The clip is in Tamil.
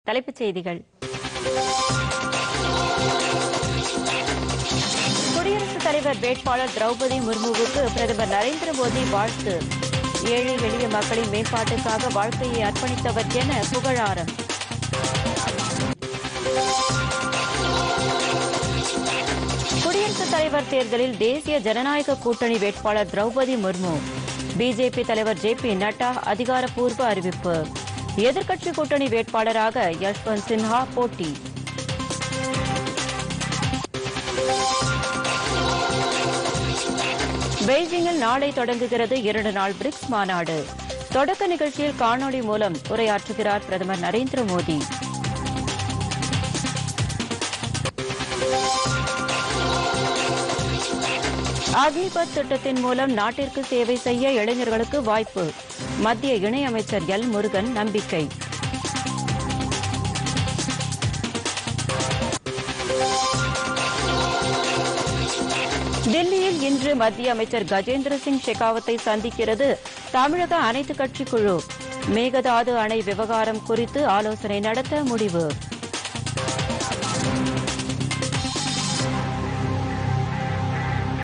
தலைப்புச் செய்திகள் குடியரசுத் தலைவர் வேட்பாளர் திரௌபதி முர்முவுக்கு பிரதமர் நரேந்திர மோடி வாழ்த்து ஏழை எளிய மக்களின் மேம்பாட்டுக்காக வாழ்க்கையை அர்ப்பணித்தவர் என புகழாரம் குடியரசுத் தலைவர் தேர்தலில் தேசிய ஜனநாயக கூட்டணி வேட்பாளர் திரௌபதி முர்மு பிஜேபி தலைவர் ஜே பி நட்டா அதிகாரப்பூர்வ அறிவிப்பு எதிர்க்கட்சி கூட்டணி வேட்பாளராக யஷ்வந்த் சின்ஹா போட்டி பெய்ஜிங்கில் நாளை தொடங்குகிறது இரண்டு நாள் பிரிக்ஸ் மாநாடு தொடக்க நிகழ்ச்சியில் காணொலி மூலம் உரையாற்றுகிறார் பிரதமர் நரேந்திர மோடி அக்னிபத் திட்டத்தின் மூலம் நாட்டிற்கு சேவை செய்ய இளைஞர்களுக்கு வாய்ப்பு மத்திய இணையமைச்சர் எல் முருகன் நம்பிக்கை தில்லியில் இன்று மத்திய அமைச்சர் கஜேந்திர சிங் ஷெகாவத்தை சந்திக்கிறது தமிழக அனைத்துக் கட்சி குழு மேகதாது அணை விவகாரம் குறித்து ஆலோசனை நடத்த முடிவு